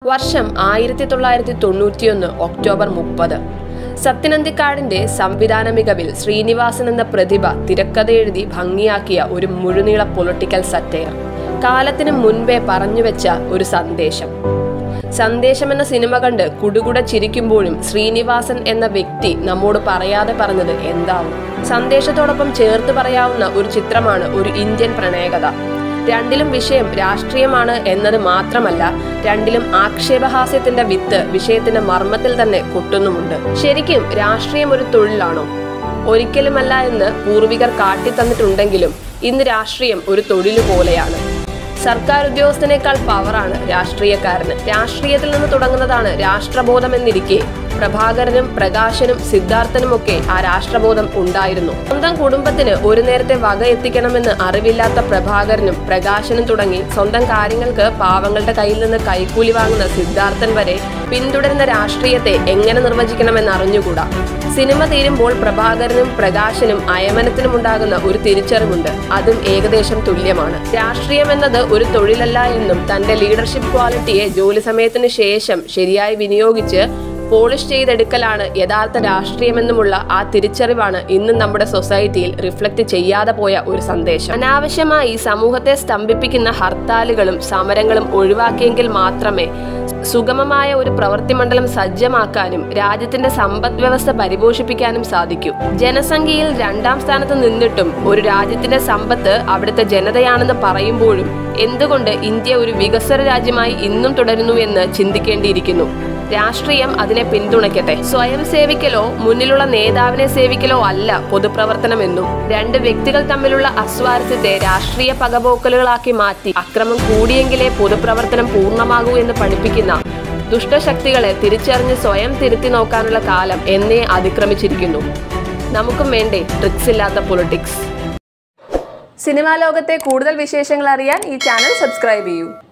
വർഷം ആയിരത്തി തൊള്ളായിരത്തി തൊണ്ണൂറ്റിയൊന്ന് ഒക്ടോബർ മുപ്പത് സത്യനന്ദിക്കാടിന്റെ സംവിധാന മികവിൽ ശ്രീനിവാസൻ എന്ന പ്രതിഭ തിരക്കഥ എഴുതി ഭംഗിയാക്കിയ ഒരു മുഴുനീള പൊളിറ്റിക്കൽ സറ്റയർ കാലത്തിന് മുൻപേ പറഞ്ഞുവെച്ച ഒരു സന്ദേശം സന്ദേശം എന്ന സിനിമ കണ്ട് കുടുകുട ചിരിക്കുമ്പോഴും ശ്രീനിവാസൻ എന്ന വ്യക്തി നമ്മോട് പറയാതെ പറഞ്ഞത് എന്താവും സന്ദേശത്തോടൊപ്പം ചേർത്ത് പറയാവുന്ന ഒരു ചിത്രമാണ് ഒരു ഇന്ത്യൻ പ്രണയകഥ രണ്ടിലും വിഷയം രാഷ്ട്രീയമാണ് എന്നത് മാത്രമല്ല രണ്ടിലും ആക്ഷേപഹാസ്യത്തിന്റെ വിത്ത് വിഷയത്തിന്റെ മർമ്മത്തിൽ തന്നെ കൊട്ടുന്നുമുണ്ട് ശരിക്കും രാഷ്ട്രീയം ഒരു തൊഴിലാണോ ഒരിക്കലുമല്ല എന്ന് പൂർവികർ കാട്ടിത്തന്നിട്ടുണ്ടെങ്കിലും ഇന്ന് രാഷ്ട്രീയം ഒരു തൊഴിൽ പോലെയാണ് സർക്കാർ ഉദ്യോഗസ്ഥനേക്കാൾ പവറാണ് രാഷ്ട്രീയക്കാരന് രാഷ്ട്രീയത്തിൽ നിന്ന് തുടങ്ങുന്നതാണ് രാഷ്ട്രബോധം എന്നിരിക്കെ പ്രഭാകരനും പ്രകാശനും സിദ്ധാർത്ഥനുമൊക്കെ ആ രാഷ്ട്രബോധം ഉണ്ടായിരുന്നു സ്വന്തം കുടുംബത്തിന് ഒരു നേരത്തെ വക എത്തിക്കണമെന്ന് അറിവില്ലാത്ത പ്രഭാകരനും പ്രകാശനും തുടങ്ങി സ്വന്തം കാര്യങ്ങൾക്ക് പാവങ്ങളുടെ കയ്യിൽ നിന്ന് കൈക്കൂലി വാങ്ങുന്ന സിദ്ധാർത്ഥൻ വരെ പിന്തുടരുന്ന രാഷ്ട്രീയത്തെ എങ്ങനെ നിർവചിക്കണമെന്ന് അറിഞ്ഞുകൂടാ സിനിമ തീരുമ്പോൾ പ്രഭാകരനും പ്രകാശനും അയമനത്തിനും ഉണ്ടാകുന്ന ഒരു തിരിച്ചറിവുണ്ട് അതും ഏകദേശം തുല്യമാണ് രാഷ്ട്രീയം എന്നത് ഒരു തൊഴിലല്ല എന്നും തന്റെ ലീഡർഷിപ്പ് ക്വാളിറ്റിയെ ജോലി സമയത്തിന് ശേഷം ശരിയായി വിനിയോഗിച്ച് പോളിഷ് ചെയ്തെടുക്കലാണ് യഥാർത്ഥ രാഷ്ട്രീയമെന്നുമുള്ള ആ തിരിച്ചറിവാണ് ഇന്നും നമ്മുടെ സൊസൈറ്റിയിൽ റിഫ്ലക്ട് ചെയ്യാതെ പോയ ഒരു സന്ദേശം അനാവശ്യമായി സമൂഹത്തെ സ്തംഭിപ്പിക്കുന്ന ഹർത്താലുകളും സമരങ്ങളും ഒഴിവാക്കിയെങ്കിൽ മാത്രമേ സുഗമമായ ഒരു പ്രവൃത്തി മണ്ഡലം സജ്ജമാക്കാനും രാജ്യത്തിന്റെ സമ്പദ് വ്യവസ്ഥ പരിപോഷിപ്പിക്കാനും സാധിക്കൂ ജനസംഖ്യയിൽ രണ്ടാം സ്ഥാനത്ത് നിന്നിട്ടും ഒരു രാജ്യത്തിന്റെ സമ്പത്ത് അവിടുത്തെ ജനതയാണെന്ന് പറയുമ്പോഴും എന്തുകൊണ്ട് ഇന്ത്യ ഒരു വികസ്വര രാജ്യമായി ഇന്നും തുടരുന്നു എന്ന് ചിന്തിക്കേണ്ടിയിരിക്കുന്നു രാഷ്ട്രീയം അതിനെ പിന്തുണയ്ക്കട്ടെ സ്വയം സേവിക്കലോ മുന്നിലുള്ള നേതാവിനെ സേവിക്കലോ അല്ല പൊതുപ്രവർത്തനമെന്നും രണ്ട് വ്യക്തികൾ തമ്മിലുള്ള അസ്വാരസ്യത്തെ രാഷ്ട്രീയ പകപോക്കലുകളാക്കി മാറ്റി അക്രമം കൂടിയെങ്കിലേ പൊതുപ്രവർത്തനം പൂർണ്ണമാകൂ എന്ന് പഠിപ്പിക്കുന്ന ദുഷ്ടശക്തികളെ തിരിച്ചറിഞ്ഞ് സ്വയം തിരുത്തി നോക്കാനുള്ള കാലം എന്നേ അതിക്രമിച്ചിരിക്കുന്നു നമുക്കും വേണ്ടേ ട്രിക്സ് ഇല്ലാത്ത പൊളിറ്റിക്സ് സിനിമാ ലോകത്തെ കൂടുതൽ വിശേഷങ്ങൾ അറിയാൻ ഈ ചാനൽ സബ്സ്ക്രൈബ് ചെയ്യൂ